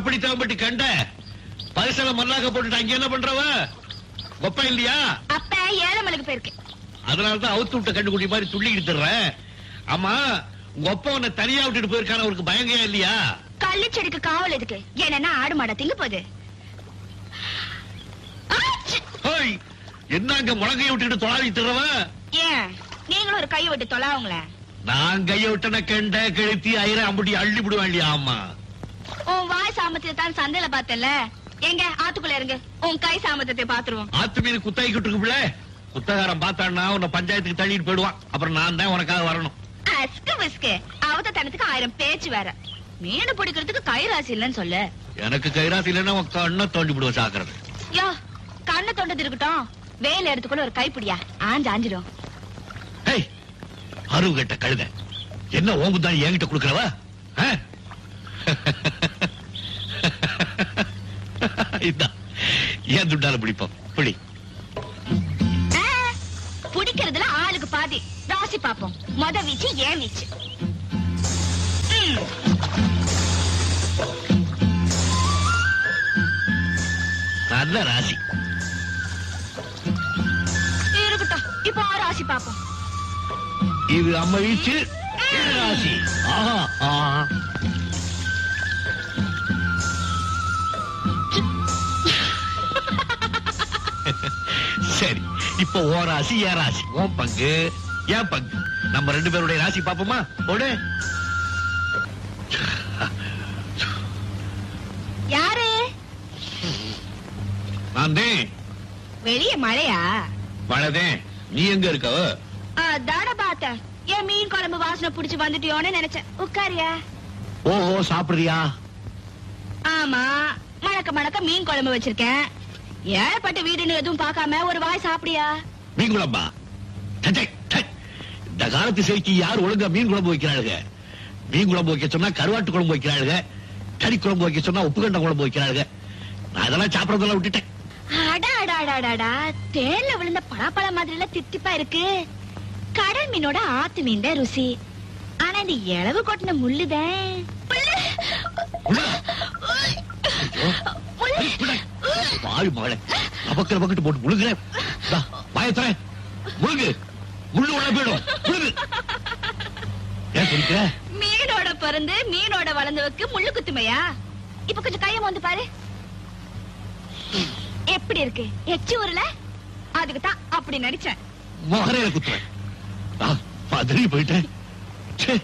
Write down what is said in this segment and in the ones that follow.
அப்படி தேவைப்பட்டு கண்ட பரிசல மல்லாக்க போட்டுட்டு அங்க என்ன பண்றவ கொப்ப இல்லையா அப்ப ஏழமலுக்கு போயிருக்கு அதனாலதான் அவுத்து விட்ட கண்டுக்குட்டி மாதிரி துள்ளிக்கிட்டு தர்றேன் ஆமா உங்க அப்பா உன்னை தனியா விட்டுட்டு போயிருக்கான அவருக்கு பயங்கயா இல்லையா கள்ளு செடிக்கு காவல் எதுக்கு ஏன்னா ஆடு மாட திங்க போகுது ஆச்சு! ஹோய் என்ன அங்க முழங்கைய விட்டுட்டு தொலாவி தர்றவ ஏன் நீங்களும் ஒரு கையை விட்டு தொலாவுங்களே நான் கைய விட்டன கண்ட கழுத்தி ஐயர அம்புட்டி அள்ளி விடுவேன் இல்லையா ஆமா உன் வாய் சாமத்தியத்தை தான் சந்தையில பார்த்தல எங்க ஆத்துக்குள்ள இருங்க உன் கை சாமத்தியத்தை பாத்துருவோம் ஆத்து மீது குத்தாய்க்கிட்டு இருக்குல்ல குத்தகாரன் பார்த்தான்னா உன்னை பஞ்சாயத்துக்கு தள்ளிட்டு போயிடுவான் அப்புறம் நான் தான் உனக்காக வரணும் அஸ்கு விஸ்கு அவத தனத்துக்கு ஆயிரம் பேச்சு வேற மீன் பிடிக்கிறதுக்கு கை ராசி இல்லைன்னு சொல்லு எனக்கு கைராசி இல்லைன்னா உன் கண்ணை தோண்டி விடுவேன் சாக்குறது யோ கண்ணை தொண்டது இருக்கட்டும் வேலை எடுத்துக்குள்ள ஒரு கைப்பிடியா ஆஞ்சு ஆஞ்சிடும் ஹேய் அருவு கட்ட கழுத என்ன ஓம்பு தான் என்கிட்ட கொடுக்கறவ ஆ? இதான் ஏன் துண்டால பிடிப்போம் பிடி ஆ, பிடிக்கிறதுல ஆளுக்கு பாதி ராசி பாப்போம் மொத வீச்சு ஏன் வீச்சு ம். நல்ல ராசி இருக்கட்டும் இப்போ ராசி பாப்போம் இது அம்மா வீச்சு என் ராசி ஆஹா ஆஹா சரி இப்போ ஓ ராசி என் ராசி உன் பங்கு என் பங்கு நம்ம ரெண்டு பேருடைய ராசி பாப்போமா போடு யாரு நான் தான் வெளிய மழையா மழைதேன் நீ எங்க இருக்க தான பார்த்தேன் ஏன் மீன் குழம்பு வாசனை புடிச்சு வந்துட்டியோன்னு நினைச்சேன் உட்காரியா ஓஹோ சாப்பிடுறியா ஆமா மணக்க மணக்க மீன் குழம்பு வச்சிருக்கேன் ஏழப்பட்ட வீடுன்னு எதுவும் பார்க்காம ஒரு வாய் சாப்பிடியா மீன் குழம்பா டச்சை, டை. இந்த காலத்து செய்திக்கு யார் ஒழுங்கா மீன் குழம்பு வைக்கிறாளுங்க மீன் குழம்பு வைக்க சொன்னா கருவாட்டு குழம்பு வைக்கிறாளுங்க கறி குழம்பு வைக்க சொன்னா உப்புகண்ட குழம்பு வைக்கிறாளுங்க நான் அதெல்லாம் சாப்பிடறதெல்லாம் விட்டுட்டேன் அடா அடா அடா அடாடா தேன்ல விழுந்த பழாப்பழ மாதிரி எல்லாம் தித்திப்பா இருக்கு கடல் மீனோட ஆத்து மீன் தான் ருசி ஆனா இந்த இளவு கொட்டின முள்ளுதான் முள்ளு. உள்ள. முள்ளு. ஏய், பிள்ளை. வாய் மகளே நமக்கு நமக்கிட்டு போட்டு முழுங்குறேன் பயத்தர முழுங்கு முள்ளு உள்ள போயிடும் முழுங்கு ஏன் குடிக்கிற மீனோட பிறந்து மீனோட வளர்ந்தவக்கு முள்ளு குத்துமையா இப்ப கொஞ்சம் கைய வந்து பாரு எப்படி இருக்கு எச்சி ஊர்ல அதுக்கு தான் அப்படி நடிச்சேன் மகரையில குத்துவேன் ஆ, பதறி போயிட்டேன் ச்சே.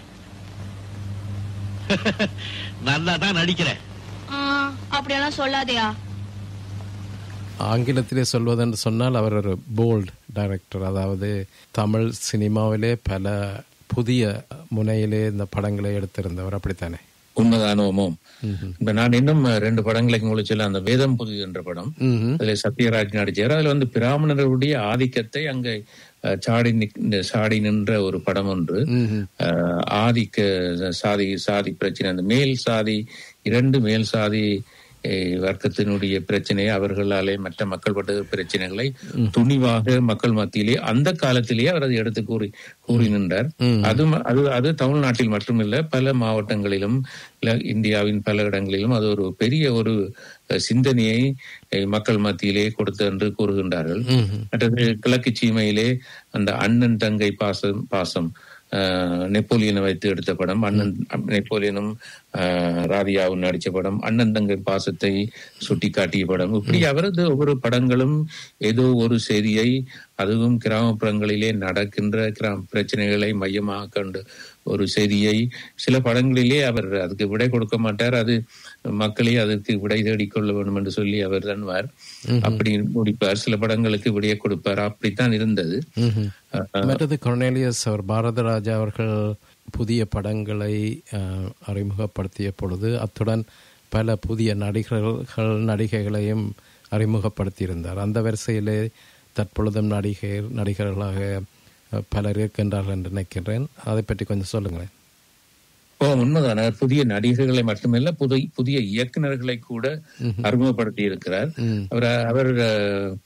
நல்லா தான் நடிக்கிறேன் அப்படியெல்லாம் சொல்லாதயா ஆங்கிலத்திலே சொல்வதென்று சொன்னால் அவர் ஒரு போல்ட் டைரக்டர் அதாவது தமிழ் சினிமாவிலே பல புதிய முனையிலே இந்த படங்களை எடுத்திருந்தவர் அப்படித்தானே உண்மைதானோமோ இப்ப நான் இன்னும் ரெண்டு படங்களுக்கு உங்களுக்கு சொல்ல அந்த வேதம் புது என்ற படம் ம்ஹும். அதுல சத்யராஜ் நடிச்சார் அதுல வந்து பிராமணருடைய ஆதிக்கத்தை அங்க அஹ், சாடி நிக்- சாடி நின்ற ஒரு படம் ஒன்று ம்ஹும். அஹ், ஆதிக்க சாதி சாதி பிரச்சனை அந்த மேல் சாதி இரண்டு மேல் சாதி அஹ், வர்க்கத்தினுடைய பிரச்சனையை அவர்களாலே மற்ற மக்கள் பட்ட பிரச்சனைகளை துணிவாக மக்கள் மத்தியிலே அந்த காலத்திலேயே அவர் அதை எடுத்து கூறி கூறி நின்றார் ம். அது ம- அது அது தமிழ்நாட்டில் மட்டுமில்ல பல மாவட்டங்களிலும் இல்ல இந்தியாவின் பல இடங்களிலும் அது ஒரு பெரிய ஒரு அஹ், சிந்தனையை அஹ், மக்கள் மத்தியிலே கொடுத்து என்று கூறுகின்றார்கள் ம்ஹும். மற்றது கிழக்கு சீமையிலே அந்த அண்ணன் தங்கை பாசம் பாசம் அஹ், நெப்போலியனை வைத்து எடுத்த படம் அண்ணன் நெப்போலியனும் அஹ், ராதியாவும் நடிச்ச படம் அண்ணன் தங்கை பாசத்தை சுட்டி காட்டிய படம் இப்படி அவரது ஒவ்வொரு படங்களும் ஏதோ ஒரு செய்தியை அதுவும் கிராமப்புறங்களிலே நடக்கின்ற கிராம பிரச்சனைகளை மையமாக கொண்டு ஒரு செய்தியை சில படங்களிலே அவர் அதுக்கு விடை கொடுக்க மாட்டார் அது மக்களே அதற்கு விடை தேடிக்கொள்ள வேண்டும் என்று சொல்லி அவர் தன்வார் அப்படி முடிப்பார் சில படங்களுக்கு விடையை கொடுப்பார் அப்படித்தான் இருந்தது ம்ஹும். அஹ், மற்றது கொர்னேலியஸ் அவர் பாரதராஜா அவர்கள் புதிய படங்களை அஹ், அறிமுகப்படுத்திய பொழுது அத்துடன் பல புதிய நடிகர்கள் நடிகைகளையும் அறிமுகப்படுத்தியிருந்தார் அந்த வரிசையிலே தற்பொழுதும் நடிகர் நடிகர்களாக அஹ், பலர் இருக்கின்றார்கள் என்று நினைக்கின்றேன் அதை பற்றி கொஞ்சம் சொல்லுங்களேன் ஓ உண்மைதான் அவர் புதிய நடிகர்களை மட்டுமல்ல புதிய புதிய இயக்குனர்களை கூட அறிமுகப்படுத்தி இருக்கிறார் ம். அவர் அவர் அஹ்,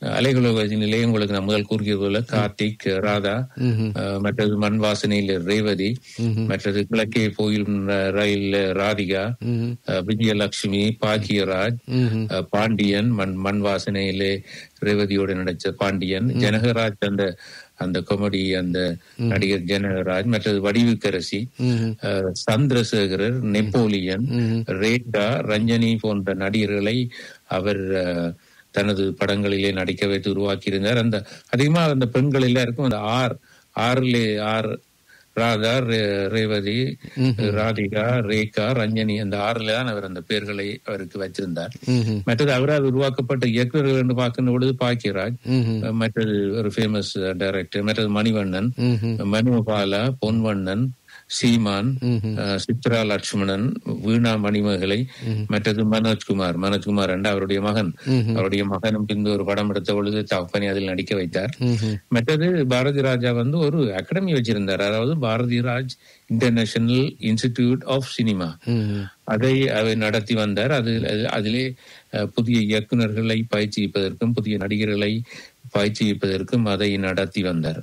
அலைகுலோகத்தினிலே உங்களுக்கு நான் முதல் கூறியது போல கார்த்திக் ராதா அஹ், மற்றது மண் வாசனையில் ரேவதி மற்றது கிழக்கே போயிலும் ரயில் ராதிகா அஹ், விஜயலட்சுமி பாக்கியராஜ் அஹ், பாண்டியன் மண் மண் வாசனையிலே ரேவதியோடு நடிச்ச பாண்டியன் ஜனகராஜ் அந்த அந்த காமெடி அந்த நடிகர் ஜனகராஜ் மற்றது வடிவுக்கரசி அஹ், சந்திரசேகரர் நெப்போலியன் ரேகா ரஞ்சனி போன்ற நடிகர்களை அவர் அஹ், தனது படங்களிலே நடிக்க வைத்து உருவாக்கியிருந்தார் அந்த அதிகமாக அந்த பெண்கள் எல்லாருக்கும் அந்த ஆர் ஆறிலே ஆர் ராதா ரே- ரேவதி ராதிகா ரேகா ரஞ்சனி அந்த ஆறுல தான் அவர் அந்த பெயர்களை அவருக்கு வச்சிருந்தார் மற்றது அவரால் உருவாக்கப்பட்ட இயக்குநர்கள் என்று பார்க்கின்ற பொழுது பாக்கியராஜ் மற்றது ஒரு ஃபேமஸ் டைரக்டர் மற்றது மணிவண்ணன் மனுபாலா பொன்வண்ணன் சீமான் அஹ், சித்ரா லட்சுமணன் வீணா மணிமகளை மற்றது மனோஜ்குமார் மனோஜ்குமார் என்ற அவருடைய மகன் அவருடைய மகனும் பின்பு ஒரு படம் எடுத்த பொழுது தகப்பனை அதில் நடிக்க வைத்தார் மற்றது பாரதி ராஜா வந்து ஒரு அகாடமி வச்சிருந்தார் அதாவது Bharathi Raj international institute of cinema அதை அவர் நடத்தி வந்தார் அது அது- அதிலே அஹ், புதிய இயக்குனர்களை பயிற்சிப்பதற்கும் புதிய நடிகர்களை பயிற்சிப்பதற்கும் அதை நடத்தி வந்தார்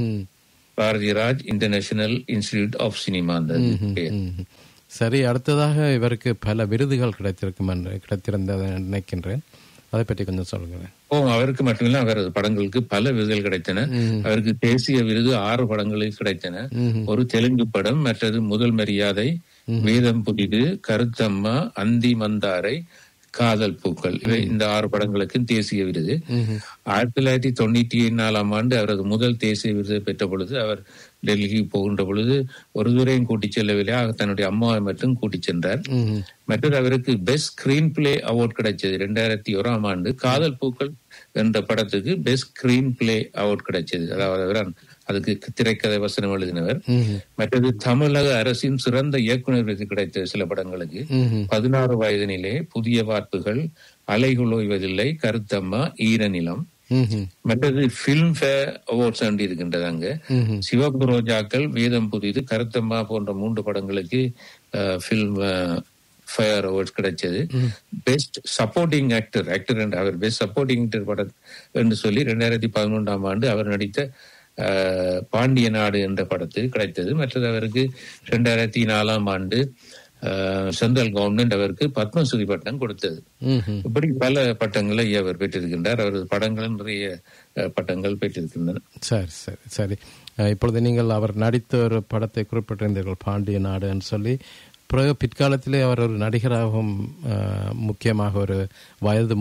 Bharathi Raj international institute of cinema அந்த பெயர் சரி அடுத்ததாக இவருக்கு பல விருதுகள் கிடைத்திருக்கும் என்று கிடைத்திருந்ததை நினைக்கின்றேன் அதை பற்றி கொஞ்சம் சொல்லுங்களேன் ஓ அவருக்கு மட்டுமில்ல அவரது படங்களுக்கு பல விருதுகள் கிடைத்தன அவருக்கு தேசிய விருது ஆறு படங்களில் கிடைத்தன ஒரு தெலுங்கு படம் மற்றது முதல் மரியாதை வேதம் புதிது கருத்தம்மா அந்தி மந்தாரை காதல் பூக்கள் இவை இந்த ஆறு படங்களுக்கும் தேசிய விருது ஆயிரத்தி தொள்ளாயிரத்தி தொண்ணூத்தி நாலாம் ஆண்டு அவரது முதல் தேசிய விருதை பெற்ற பொழுது அவர் டெல்லிக்கு போகின்ற பொழுது ஒரு துறையும் கூட்டிச் செல்லவில்லை ஆக தன்னுடைய அம்மாவை மட்டும் கூட்டிச் சென்றார் மற்றது அவருக்கு பெஸ்ட் ஸ்கிரீன் பிளே அவார்ட் கிடைச்சது ரெண்டாயிரத்தி ஓராம் ஆண்டு காதல் பூக்கள் என்ற படத்துக்கு பெஸ்ட் ஸ்கிரீன் பிளே அவார்ட் கிடைச்சது அதாவது அவர் அதுக்கு திரைக்கதை வசனம் எழுதினவர் மற்றது தமிழக அரசின் சிறந்த இயக்குனர் விருது கிடைத்தது சில படங்களுக்கு பதினாறு வயதினிலே புதிய வார்ப்புகள் அலைகள் ஓய்வதில்லை கருத்தம்மா ஈரநிலம் மற்றது பிலிம் ஃபேர் அவார்ட்ஸ் அண்டி இருக்கின்றது அங்க சிவப்பு ரோஜாக்கள் வேதம் புதிது கருத்தம்மா போன்ற மூன்று படங்களுக்கு பிலிம் ஃபயர் அவார்ட்ஸ் கிடைச்சது பெஸ்ட் சப்போர்ட்டிங் ஆக்டர் ஆக்டர் என்று அவர் பெஸ்ட் சப்போர்ட்டிங் ஆக்டர் படம் என்று சொல்லி ரெண்டாயிரத்தி பதினொன்றாம் ஆண்டு அவர் நடித்த அஹ், பாண்டிய நாடு என்ற படத்துக்கு கிடைத்தது மற்றது அவருக்கு ரெண்டாயிரத்தி நாலாம் ஆண்டு அஹ், சென்ட்ரல் கவர்மெண்ட் அவருக்கு பத்மஸ்ரீ பட்டம் கொடுத்தது இப்படி பல பட்டங்களை அவர் பெற்றிருக்கின்றார் அவரது படங்களும் நிறைய அஹ், பட்டங்கள் பெற்றிருக்கின்றன சரி சரி சரி அஹ், இப்பொழுது நீங்கள் அவர் நடித்த ஒரு படத்தை குறிப்பிட்டிருந்தீர்கள் பாண்டிய நாடுன்னு சொல்லி பிறகு பிற்காலத்திலே அவர் ஒரு நடிகராகவும் அஹ், முக்கியமாக ஒரு வயது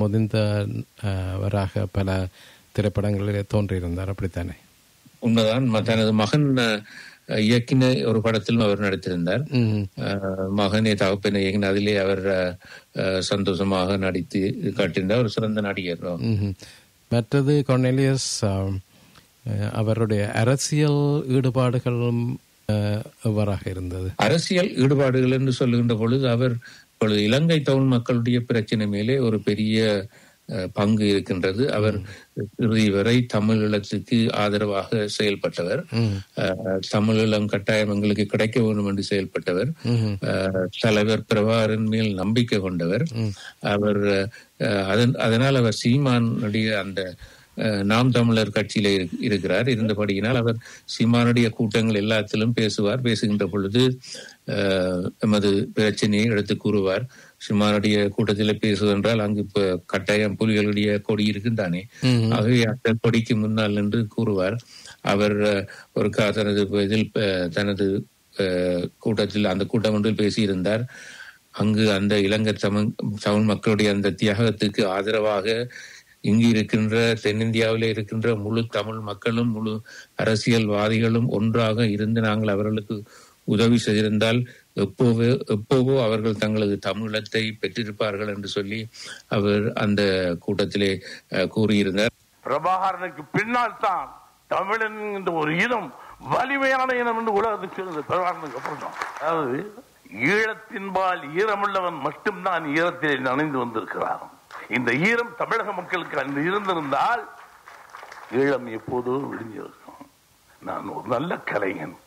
முதிர்ந்தவராக பல திரைப்படங்களிலே தோன்றியிருந்தார் அப்படித்தானே உண்மைதான் ம- தனது மகன் அஹ், இயக்கின ஒரு படத்திலும் அவர் நடித்திருந்தார் ம் அஹ், மகனே தகப்பனை இயக்கின அதிலே அவர் அஹ், அஹ், சந்தோஷமாக நடித்து காட்டியிருந்தார் ஒரு சிறந்த நடிகர் ம்ஹும். மற்றது கொர்னேலியஸ் ஆம், அஹ், அவருடைய அரசியல் ஈடுபாடுகளும் அஹ், எவ்வாறாக இருந்தது அரசியல் ஈடுபாடுகள் என்று சொல்லுகின்ற பொழுது அவர் இப்பொழுது இலங்கை தமிழ் மக்களுடைய பிரச்சனை மேலே ஒரு பெரிய அஹ், பங்கு இருக்கின்றது அவர் இறுதி வரை தமிழீழத்துக்கு ஆதரவாக செயல்பட்டவர் அஹ், தமிழீழம் கட்டாயம் எங்களுக்கு கிடைக்க வேண்டும் என்று செயல்பட்டவர் அஹ், தலைவர் பிரபாகரன் மேல் நம்பிக்கை கொண்டவர் அவர் அஹ், அதன் அதனால் அவர் சீமானுடைய அந்த அஹ், நாம் தமிழர் கட்சியில இரு- இருக்கிறார் இருந்தபடியினால் அவர் சீமானுடைய கூட்டங்கள் எல்லாத்திலும் பேசுவார் பேசுகின்ற பொழுது அஹ், எமது பிரச்சனையை எடுத்து கூறுவார் சீமானுடைய கூட்டத்தில் பேசுவென்றால் அங்கு இப்ப கட்டாயம் புலிகளுடைய கொடி இருக்குந்தானே ஆகவே அந்த கொடிக்கு முன்னால் என்று கூறுவார் அவர் அஹ், ஒரு கா- தனது இதில் அஹ், தனது அஹ், கூட்டத்தில் அந்த கூட்டம் ஒன்றில் பேசியிருந்தார் அங்கு அந்த இலங்கை தமிழ் தமிழ் மக்களுடைய அந்த தியாகத்துக்கு ஆதரவாக இங்கு இருக்கின்ற தென்னிந்தியாவிலே இருக்கின்ற முழு தமிழ் மக்களும் முழு அரசியல்வாதிகளும் ஒன்றாக இருந்து நாங்கள் அவர்களுக்கு உதவி செய்திருந்தால் எப்போவோ எப்போவோ அவர்கள் தங்களது தமிழத்தை பெற்றிருப்பார்கள் என்று சொல்லி அவர் அந்த கூட்டத்திலே அஹ், கூறியிருந்தார் பிரபாகரனுக்கு பின்னால் தான் தமிழன் என்ற ஒரு இனம் வலிமையான இனம் என்று உலகத்துக்கு சொல்லுது பிரபாகரனுக்கு அப்புறம் தான் அதாவது ஈழத்தின்பால் ஈரமுள்ளவன் மட்டும்தான் ஈரத்திலே நனைந்து வந்திருக்கிறான் இந்த ஈரம் தமிழக மக்களுக்கு அன்று இருந்திருந்தால் ஈழம் எப்போதோ விடிஞ்சிருக்கும் நான் ஒரு நல்ல கலைஞன்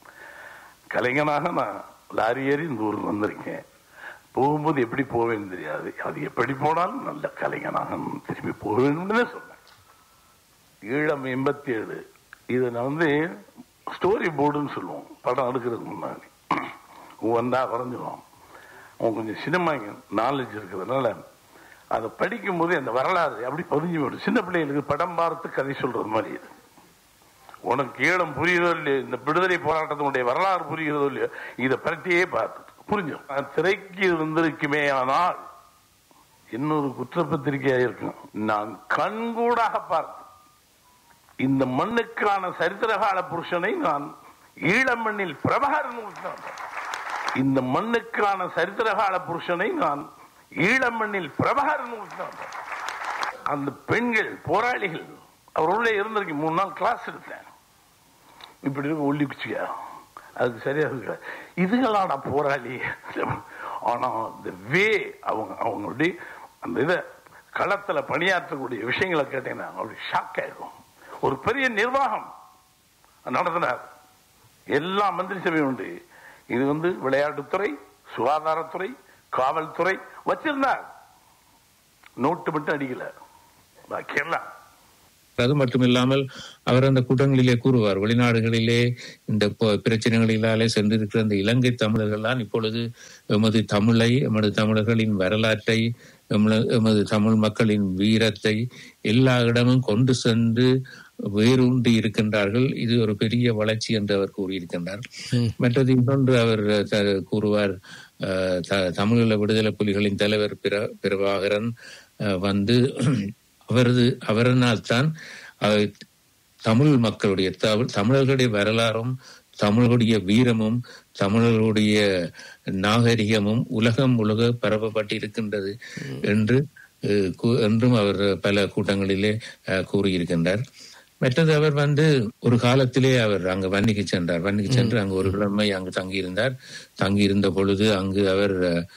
கலைஞனாக நான் லாரி ஏறி இந்த ஊருக்கு வந்திருக்கேன் போகும்போது எப்படி போவேன்னு தெரியாது அது எப்படி போனாலும் நல்ல கலைஞனாக நான் திரும்பி போவேன்னு சொன்னேன் ஈழம் எண்பத்தி ஏழு இது நான் வந்து ஸ்டோரி போர்டுன்னு சொல்லுவோம் படம் எடுக்கிறதுக்கு முன்னாடி ஒவ்வொன்றா வரைஞ்சிருவோம் அவன் கொஞ்சம் சினிமா நாலேஜ் இருக்கிறதுனால அதை படிக்கும்போது அந்த வரலாறு அப்படி பதிஞ்சு போயிடும் சின்ன பிள்ளைகளுக்கு படம் பார்த்து கதை சொல்றது மாதிரி இது உனக்கு ஈழம் புரியுதோ இல்லையோ இந்த விடுதலை போராட்டத்தினுடைய வரலாறு புரிகிறதோ இல்லையோ இதை பரட்டியே பார்த்து புரிஞ்சோம் நான் திரைக்கு வந்திருக்குமே ஆனால் இன்னொரு குற்றப்பத்திரிகையா இருக்கும் நான் கண்கூடாக பார்த்து இந்த மண்ணுக்கான சரித்திரகால புருஷனை நான் ஈழமண்ணில் பிரபாகரன் கொடுத்தேன். இந்த மண்ணுக்கான சரித்திரகால புருஷனை நான் ஈழமண்ணில் பிரபாகரன் கொடுத்தேன். அந்த பெண்கள் போராளிகள் அவர் உள்ளே இருந்திருக்கு மூணு நாள் கிளாஸ் எடுத்தேன் இப்படி இருக்கு ஒல்லி குச்சியா அதுக்கு சரியா இருக்கு இதுகளான போராளி ஆனா இந்த வே அவங்க அவங்களுடைய அந்த இதை களத்துல பணியாற்றக்கூடிய விஷயங்களை கேட்டீங்கன்னா அப்படி ஷாக் ஆயிடும் ஒரு பெரிய நிர்வாகம் நடத்தினார் எல்லா மந்திரி சபையும் உண்டு இது வந்து விளையாட்டுத்துறை சுகாதாரத்துறை காவல்துறை வச்சிருந்தார் நோட்டு மட்டும் அடிக்கல பாக்கி எல்லாம் அது மட்டுமில்லாமல் அவர் அந்த கூட்டங்களிலே கூறுவார் வெளிநாடுகளிலே இந்த ப- பிரச்சனைகளினாலே சென்றிருக்கிற அந்த இலங்கை தமிழர்கள்லாம் இப்பொழுது எமது தமிழை எமது தமிழர்களின் வரலாற்றை எமது எமது தமிழ் மக்களின் வீரத்தை எல்லா இடமும் கொண்டு சென்று வேரூன்றி இருக்கின்றார்கள் இது ஒரு பெரிய வளர்ச்சி என்று அவர் கூறியிருக்கின்றார் மற்றது இன்னொன்று அவர் த- கூறுவார் அஹ், த- தமிழீழ விடுதலை புலிகளின் தலைவர் பிர பிரபாகரன் அஹ், வந்து அவரது அவரனால் தான் அஹ், தமிழ் மக்களுடைய தமிழ் தமிழர்களுடைய வரலாறும் தமிழர்களுடைய வீரமும் தமிழர்களுடைய நாகரிகமும் உலகம் முழுக பரப்பப்பட்டிருக்கின்றது என்று அஹ், கூ- என்றும் அவர் பல கூட்டங்களிலே அஹ், கூறியிருக்கின்றார் மற்றது அவர் வந்து ஒரு காலத்திலே அவர் அங்கு வன்னிக்கு சென்றார் வன்னிக்கு சென்று அங்கு ஒரு கிழமை அங்கு தங்கியிருந்தார் தங்கியிருந்த பொழுது அங்கு அவர்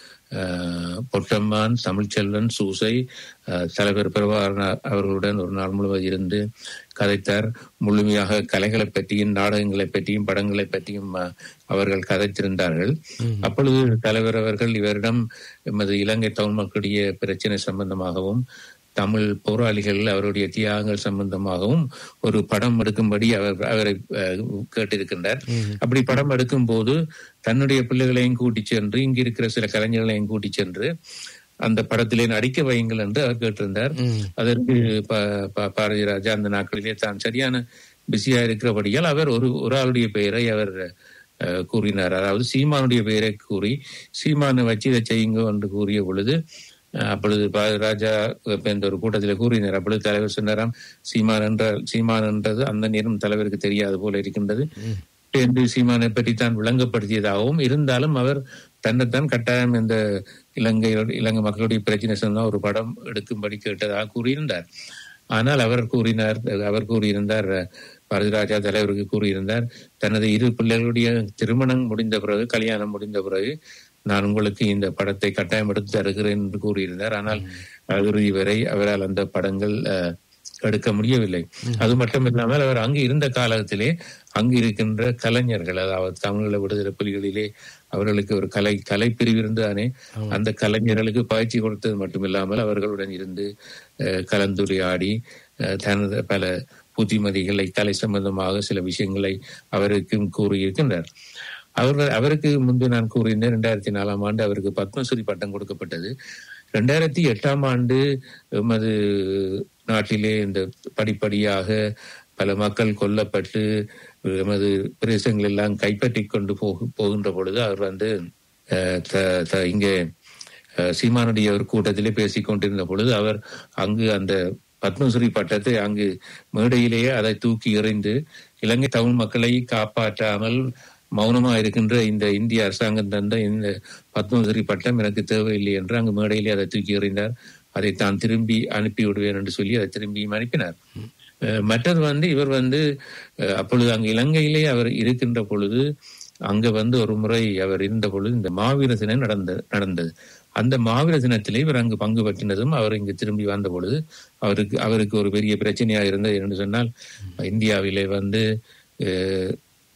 அஹ், பொட்டம்மான் தமிழ்ச்செல்வன் சூசை அஹ், தலைவர் பிரபாகரன் அவர்களுடன் ஒரு நாள் முழுவதும் இருந்து கதைத்தார் முழுமையாக கலைகளை பற்றியும் நாடகங்களை பற்றியும் படங்களை பற்றியும் அஹ், அவர்கள் கதைத்திருந்தார்கள் அப்பொழுது தலைவர் அவர்கள் இவரிடம் எமது இலங்கை தமிழ் மக்களுடைய பிரச்சனை சம்பந்தமாகவும் தமிழ் போராளிகள் அவருடைய தியாகங்கள் சம்பந்தமாகவும் ஒரு படம் எடுக்கும்படி அவர் அவரை அஹ், கேட்டிருக்கின்றார் அப்படி படம் எடுக்கும் போது தன்னுடைய பிள்ளைகளையும் கூட்டி சென்று இங்கு இருக்கிற சில கலைஞர்களையும் கூட்டி சென்று அந்த படத்திலே நடிக்க வையுங்கள் என்று அவர் கேட்டிருந்தார் அதற்கு ப- ப- பாரதி ராஜா அந்த நாட்களிலே தான் சரியான பிஸியா இருக்கிறபடியால் அவர் ஒரு ஒரு ஆளுடைய பெயரை அவர் அஹ், கூறினார் அதாவது சீமானுடைய பெயரை கூறி சீமானை வச்சு இதை செய்யுங்க என்று கூறிய பொழுது அஹ், அப்பொழுது பாரதி ராஜா இப்ப இந்த ஒரு கூட்டத்தில் கூறினார் அப்பொழுது தலைவர் சொன்னாராம் சீமான் என்ற சீமான் என்றது அந்த நேரம் தலைவருக்கு தெரியாது போல இருக்கின்றது என்று சீமானை பற்றி தான் விளங்கப்படுத்தியதாகவும் இருந்தாலும் அவர் தன்னைத்தான் கட்டாயம் இந்த இலங்கை இலங்கை மக்களுடைய பிரச்சனை சொன்னா ஒரு படம் எடுக்கும்படி கேட்டதாக கூறியிருந்தார் ஆனால் அவர் கூறினார் அவர் கூறியிருந்தார் பாரதிராஜா தலைவருக்கு கூறியிருந்தார் தனது இரு பிள்ளைகளுடைய திருமணம் முடிந்த பிறகு கல்யாணம் முடிந்த பிறகு நான் உங்களுக்கு இந்த படத்தை கட்டாயம் எடுத்து தருகிறேன் என்று கூறியிருந்தார் ஆனால் இறுதி வரை அவரால் அந்த படங்கள் அஹ், எடுக்க முடியவில்லை அது மட்டும் இல்லாமல் அவர் அங்கு இருந்த காலத்திலே அங்கு இருக்கின்ற கலைஞர்கள் அதாவது தமிழீழ விடுதலை புலிகளிலே அவர்களுக்கு ஒரு கலை கலைப்பிரிவு இருந்தானே அந்த கலைஞர்களுக்கு பயிற்சி கொடுத்தது மட்டுமில்லாமல் அவர்களுடன் இருந்து அஹ், கலந்துரையாடி அஹ், தனது பல புத்திமதிகளை கலை சம்பந்தமாக சில விஷயங்களை அவருக்கும் கூறியிருக்கின்றார் அவர் அவருக்கு முன்பு நான் கூறியிருந்தேன் ரெண்டாயிரத்தி நாலாம் ஆண்டு அவருக்கு பத்மஸ்ரீ பட்டம் கொடுக்கப்பட்டது ரெண்டாயிரத்தி எட்டாம் ஆண்டு எமது நாட்டிலே இந்த படிப்படியாக பல மக்கள் கொல்லப்பட்டு எமது பிரதேசங்கள் எல்லாம் கைப்பற்றி கொண்டு போகு போகின்ற பொழுது அவர் வந்து அஹ், த- த- இங்கே அஹ், சீமானுடைய ஒரு கூட்டத்திலே பேசிக் கொண்டிருந்த பொழுது அவர் அங்கு அந்த பத்மஸ்ரீ பட்டத்தை அங்கு மேடையிலேயே அதை தூக்கி எறிந்து இலங்கை தமிழ் மக்களை காப்பாற்றாமல் மௌனமா இருக்கின்ற இந்த இந்திய அரசாங்கம் தந்த இந்த பத்மஸ்ரீ பட்டம் எனக்கு தேவையில்லை என்று அங்கு மேடையிலே அதை தூக்கி எறிந்தார் அதை தான் திரும்பி அனுப்பி விடுவேன் என்று சொல்லி அதை திரும்பியும் அனுப்பினார் அஹ் மற்றது வந்து இவர் வந்து அஹ் அப்பொழுது அங்கு இலங்கையிலே அவர் இருக்கின்ற பொழுது அங்க வந்து ஒரு முறை அவர் இருந்த பொழுது இந்த மாவீர தினம் நடந்த நடந்தது அந்த மாவீர தினத்திலே இவர் அங்கு பங்கு பற்றினதும் அவர் இங்கு திரும்பி வந்த பொழுது அவருக்கு அவருக்கு ஒரு பெரிய பிரச்சனையாக இருந்தது என்று சொன்னால் இந்தியாவிலே வந்து அஹ்,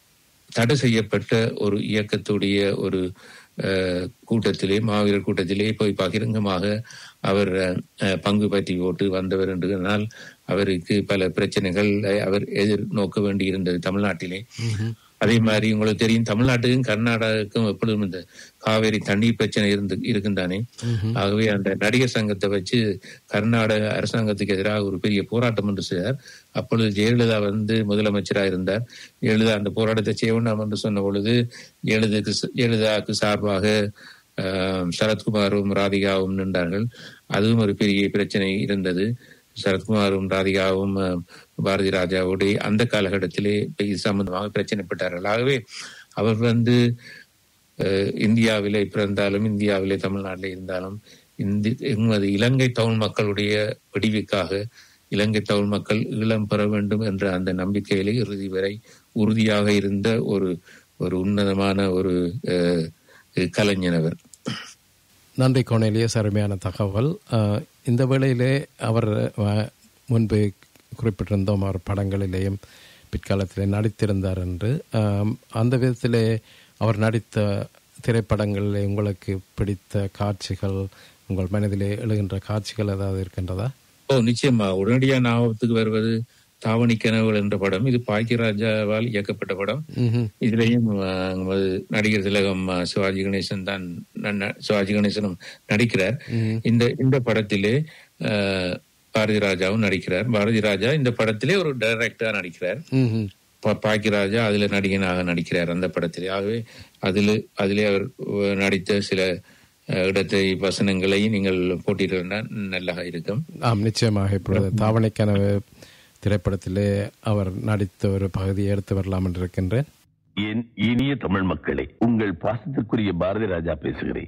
தடை செய்யப்பட்ட ஒரு இயக்கத்துடைய ஒரு அஹ், கூட்டத்திலே மாவீரர் கூட்டத்திலே போய் பகிரங்கமாக அவர் அஹ், பங்கு பற்றி போட்டு வந்தவர் என்றால் அவருக்கு பல பிரச்சனைகள் அவர் எதிர்நோக்க வேண்டி இருந்தது தமிழ்நாட்டிலே அதே மாதிரி உங்களுக்கு தெரியும் தமிழ்நாட்டுக்கும் கர்நாடகாவுக்கும் எப்பொழுதும் இந்த காவேரி தண்ணீர் பிரச்சனை இருந்து இருக்குந்தானே ஆகவே அந்த நடிகர் சங்கத்தை வச்சு கர்நாடக அரசாங்கத்துக்கு எதிராக ஒரு பெரிய போராட்டம் என்று செய்தார் அப்பொழுது ஜெயலலிதா வந்து முதலமைச்சராக இருந்தார் ஜெயலலிதா அந்த போராட்டத்தை செய்ய வேண்டாம் என்று சொன்ன பொழுது ஜெயலலிதாக்கு ஜெயலலிதாவுக்கு சார்பாக ஆஹ், சரத்குமாரும் ராதிகாவும் நின்றார்கள் அதுவும் ஒரு பெரிய பிரச்சனை இருந்தது சரத்குமாரும் ராதிகாவும் அஹ், பாரதி ராஜாவுடைய அந்த காலகட்டத்திலே இது சம்பந்தமாக பிரச்சனைப்பட்டார்கள் ஆகவே அவர் வந்து அஹ், இந்தியாவிலே பிறந்தாலும் இந்தியாவிலே தமிழ்நாட்டிலே இருந்தாலும் இந்தி எமது இலங்கை தமிழ் மக்களுடைய விடிவுக்காக இலங்கை தமிழ் மக்கள் ஈழம் பெற வேண்டும் என்ற அந்த நம்பிக்கையிலே இறுதி வரை உறுதியாக இருந்த ஒரு ஒரு உன்னதமான ஒரு அஹ், கலைஞன் அவர் நன்றி கோனேலியஸ் அருமையான தகவல் அஹ், இந்த வேளையிலே அவர் அஹ், முன்பு குறிப்பிட்டிருந்தோம் அவர் படங்களிலேயும் பிற்காலத்திலே நடித்திருந்தார் என்று அஹ், அந்த விதத்திலே அவர் நடித்த திரைப்படங்களிலே உங்களுக்கு பிடித்த காட்சிகள் உங்கள் மனதிலே எழுகின்ற காட்சிகள் ஏதாவது இருக்கின்றதா ஓ நிச்சயமா உடனடியா ஞாபகத்துக்கு வருவது தாவணி கனவுகள் என்ற படம் இது பாக்கியராஜாவால் இயக்கப்பட்ட படம் ம்ஹும். இதுலயும் அஹ், நமது நடிகர் திலகம் அஹ், சிவாஜி கணேசன் தான் ந- ந- சிவாஜி கணேசனும் நடிக்கிறார் இந்த இந்த படத்திலே அஹ், பாரதி ராஜாவும் நடிக்கிறார் பாரதி ராஜா இந்த படத்திலே ஒரு டைரக்டரா நடிக்கிறார் ம்ஹும். பா- பாக்கியராஜா அதுல நடிகனாக நடிக்கிறார் அந்த படத்திலே ஆகவே அதில் அதிலே அவர் அஹ், நடித்த சில அஹ், இடத்தை வசனங்களை நீங்கள் போட்டியிட்டால் நல்லா இருக்கும் ஆம் நிச்சயமாக இப்பொழுது தாவணை கனவு திரைப்படத்திலே அவர் நடித்த ஒரு பகுதியை எடுத்து வரலாம் என்று இருக்கின்றேன் என் இனிய தமிழ் மக்களே உங்கள் பாசத்திற்குரிய பாரதி ராஜா பேசுகிறேன்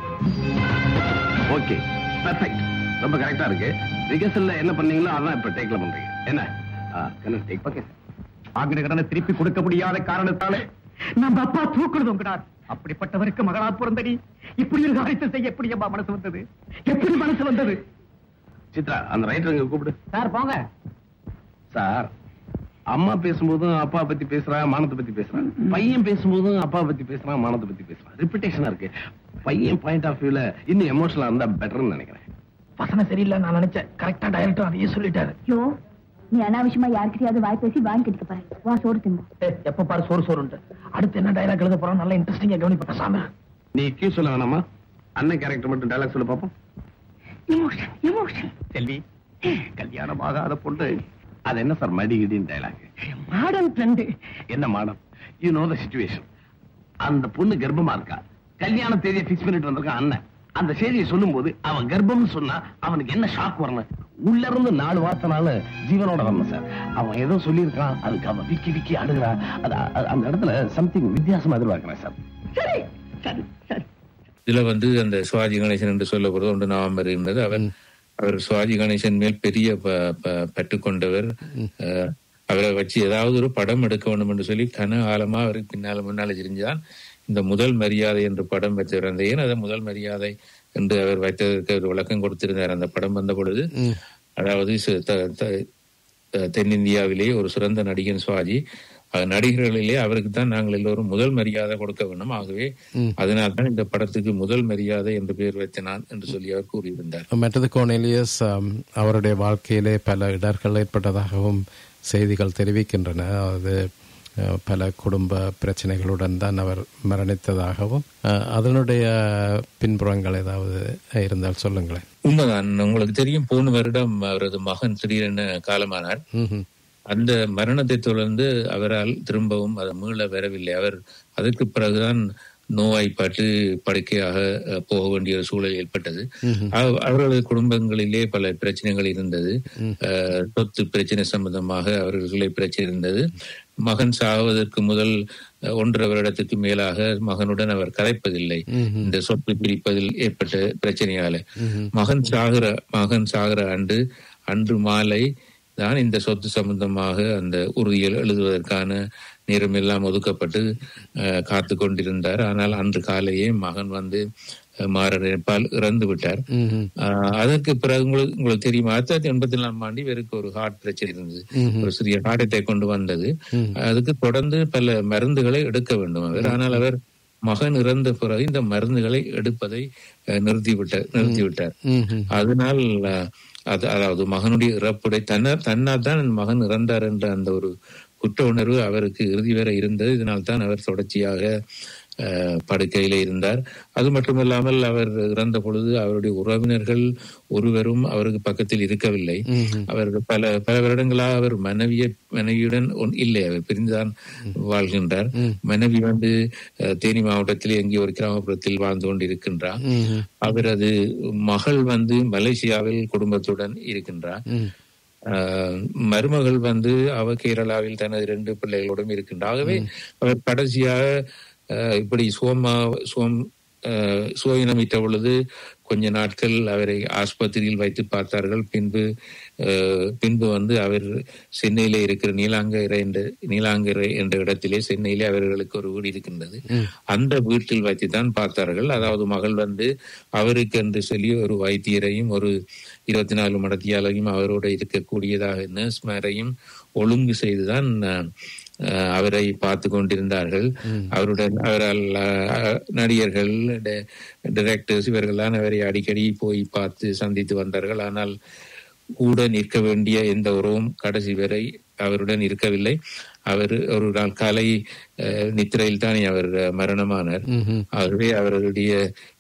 ஓகே பெர்ஃபெக்ட் ரொம்ப கரெக்டா இருக்கு ரிகர்சல்ல என்ன பண்ணீங்களோ அதான் இப்ப டேக்ல பண்றீங்க என்ன ஆ, என்ன டேக் ஓகே வாங்கின கடனை திருப்பி கொடுக்க முடியாத காரணத்தாலே நம்ம அப்பா தூக்குறது உங்கடார் அப்படிப்பட்டவருக்கு மகளா பிறந்தடி இப்படி ஒரு காரியத்தை செய்ய எப்படி அம்மா மனசு வந்தது எப்படி மனசு வந்தது சித்ரா அந்த ரைட்டருங்க கூப்பிடு சார் போங்க சார் அம்மா பேசும்போதும் அப்பா பத்தி பேசுறான் மானத்தை பத்தி பேசுறான் பையன் பேசும்போதும் அப்பா பத்தி பேசுறான் மானத்தை பத்தி பேசுறான் ரிப்பிட்டேஷனா இருக்கு பையன் பாயிண்ட் ஆஃப் வியூல இன்னும் எமோஷனலா இருந்தா பெட்டர்னு நினைக்கிறேன் வசனம் சரியில்லை நான் நினைச்சேன் கரெக்டா டைரக்டர் அதையே சொல்லிட்டாரு யோ நீ அனாவசியமா யாருக்கிட்டயாவது வாய் பேசி வாங்கி கட்டிக்க பாரு வா சோறு தின்னு ஏய், எப்ப பாரு சோறு சோறுன்ட்டு அடுத்து என்ன டைலாக் எழுத போறோம் நல்லா இன்ட்ரெஸ்டிங்கா கவனிப்பட்ட சாமி நீ கியூ சொல்ல வேணாமா அண்ணன் கேரக்டர் மட்டும் டைலாக் சொல்ல பாப்போம் எமோஷன் எமோஷன் செல்வி கல்யாணம் ஆகாத பொண்ணு அது என்ன சார் மடி கிடின்னு டைலாக் மாடர்ன் ட்ரெண்ட் என்ன madam you know the situation அந்த பொண்ணு கர்ப்பமா இருக்கா கல்யாண தேதியை பிக்ஸ் பண்ணிட்டு வந்திருக்கான் அண்ணன் அந்த செய்தியை சொல்லும்போது அவன் கர்ப்பம்னு சொன்னா அவனுக்கு என்ன ஷாக் வரணும் உள்ள இருந்து நாலு வார்த்தைனால ஜீவனோட வரணும் சார் அவன் ஏதோ சொல்லியிருக்கான் அதுக்கு அவன் விக்கி விக்கி அழுகிறான் அது அது- அந்த இடத்துல சம்திங் வித்தியாசமா எதிர்பார்க்கிறேன் சார் சரி சரி சரி இதுல வந்து அந்த சிவாஜி கணேசன் என்று சொல்லப்படுறது ஒன்று நவம்பர் இருந்தது அவர் அவர் சிவாஜி கணேசன் மேல் பெரிய ப- ப- பற்று கொண்டவர் அஹ், அவரை வச்சு ஏதாவது ஒரு படம் எடுக்க வேண்டும் என்று சொல்லி கன காலமா அவருக்கு பின்னால முன்னால தெரிஞ்சுதான் இந்த முதல் மரியாதை என்ற படம் வைத்திருந்த ஏன் அதை முதல் மரியாதை என்று அவர் வைத்ததற்கு ஒரு விளக்கம் கொடுத்திருந்தார் அந்த படம் வந்த பொழுது அதாவது சு- த- த- த- தென்னிந்தியாவிலேயே ஒரு சிறந்த நடிகன் சிவாஜி அஹ், நடிகர்களிலே அவருக்கு தான் நாங்கள் எல்லோரும் முதல் மரியாதை கொடுக்க வேண்டும் ஆகவே அதனால் தான் இந்த படத்துக்கு முதல் மரியாதை என்று பெயர் வைத்தனான் என்று சொல்லி அவர் கூறியிருந்தார் மற்றது கோனேலியஸ் ஆம், அவருடைய வாழ்க்கையிலே பல இடர்கள் ஏற்பட்டதாகவும் செய்திகள் தெரிவிக்கின்றன அது அஹ், பல குடும்ப பிரச்சனைகளுடன் தான் அவர் மரணித்ததாகவும் அஹ், அதனுடைய பின்புறங்கள் ஏதாவது இருந்தால் சொல்லுங்களேன் உண்மைதான் உங்களுக்கு தெரியும் போன வருடம் அவரது மகன் திடீரென காலமானார் ம்ஹும். அந்த மரணத்தை தொடர்ந்து அவரால் திரும்பவும் அது மீள வரவில்லை அவர் அதற்கு பிறகுதான் நோய்வாய்ப்பட்டு படுக்கையாக அஹ், போக வேண்டிய ஒரு சூழல் ஏற்பட்டது அவ- அவர்களது குடும்பங்களிலே பல பிரச்சனைகள் இருந்தது அஹ், சொத்து பிரச்சனை சம்பந்தமாக அவர்களுக்குள்ளே பிரச்சனை இருந்தது மகன் சாவதற்கு முதல் அஹ், ஒன்றரை வருடத்துக்கு மேலாக மகனுடன் அவர் கதைப்பதில்லை இந்த சொத்து பிரிப்பதில் ஏற்பட்ட பிரச்சனையால மகன் சாகிற மகன் சாகிற ஆண்டு அன்று மாலை தான் இந்த சொத்து சம்பந்தமாக அந்த உறுதியில் எழுதுவதற்கான நேரம் எல்லாம் ஒதுக்கப்பட்டு அஹ், காத்து கொண்டிருந்தார் ஆனால் அன்று காலையே மகன் வந்து அஹ், மாரடைப்பால் இறந்து விட்டார் அஹ், அதற்கு பிறகு உங்களுக்கு உங்களுக்கு தெரியுமா ஆயிரத்தி தொள்ளாயிரத்தி எண்பத்தி நாலாம் ஆண்டு இவருக்கு ஒரு ஹார்ட் பிரச்சனை இருந்தது ஒரு சிறிய ஹார்ட் அட்டாக் கொண்டு வந்தது அதுக்கு தொடர்ந்து பல மருந்துகளை எடுக்க வேண்டும் அவர் ஆனால் அவர் மகன் இறந்த பிறகு இந்த மருந்துகளை எடுப்பதை அஹ், நிறுத்திவிட்ட நிறுத்திவிட்டார் ம்ஹும். அதனால் அஹ், அது அதாவது மகனுடைய இறப்புடை தன்ன தன்னால் தான் என் மகன் இறந்தார் என்ற அந்த ஒரு குற்ற உணர்வு அவருக்கு இறுதி வரை இருந்தது இதனால் தான் அவர் தொடர்ச்சியாக அஹ், படுக்கையில இருந்தார் அது மட்டுமல்லாமல் அவர் இறந்த பொழுது அவருடைய உறவினர்கள் ஒருவரும் அவருக்கு பக்கத்தில் இருக்கவில்லை ம்ஹும். அவர் பல பல வருடங்களாக அவர் மனைவிய மனைவியுடன் ஒன்- இல்லை அவர் பிரிந்துதான் வாழ்கின்றார் ம். மனைவி வந்து அஹ், தேனி மாவட்டத்தில் எங்கே ஒரு கிராமப்புறத்தில் வாழ்ந்து கொண்டிருக்கின்றார் ம்ஹும். அவரது மகள் வந்து மலேசியாவில் குடும்பத்துடன் இருக்கின்றார் ம். ஆஹ் மருமகள் வந்து அவ கேரளாவில் தனது இரண்டு பிள்ளைகளோடும் இருக்கின்றார் ஆகவே அவர் கடைசியாக ஆஹ் இப்படி சோமா சோம் ஆஹ் சுயினமிட்ட பொழுது கொஞ்ச நாட்கள் அவரை ஆஸ்பத்திரியில் வைத்து பார்த்தார்கள் பின்பு ஆஹ் பின்பு வந்து அவர் சென்னையிலே இருக்கிற நீலாங்கரை என்ற நீலாங்கரை என்ற இடத்திலே சென்னையிலே அவர்களுக்கு ஒரு வீடு இருக்கின்றது அந்த வீட்டில் வைத்து தான் பார்த்தார்கள் அதாவது மகள் வந்து அவருக்கு என்று சொல்லி ஒரு வைத்தியரையும் ஒரு இருபத்தி நாலு மடத்தியாலையும் அவரோட இருக்கக்கூடியதாக நர்ஸ்மாரையும் ஒழுங்கு செய்துதான் அஹ், அஹ், அவரை பார்த்து கொண்டிருந்தார்கள் அவருடன் அவரால் அஹ், நடிகர்கள் டைரக்டர்ஸ் இவர்கள்லாம் அவரை அடிக்கடி போய் பார்த்து சந்தித்து வந்தார்கள் ஆனால் கூட நிற்க வேண்டிய எந்த உறவும் கடைசி வரை அவருடன் இருக்கவில்லை அவர் ஒரு நாள் காலை அஹ், நித்திரையில் தானே அவர் அஹ், மரணமானார் ம்ஹும். ஆகவே அவர்களுடைய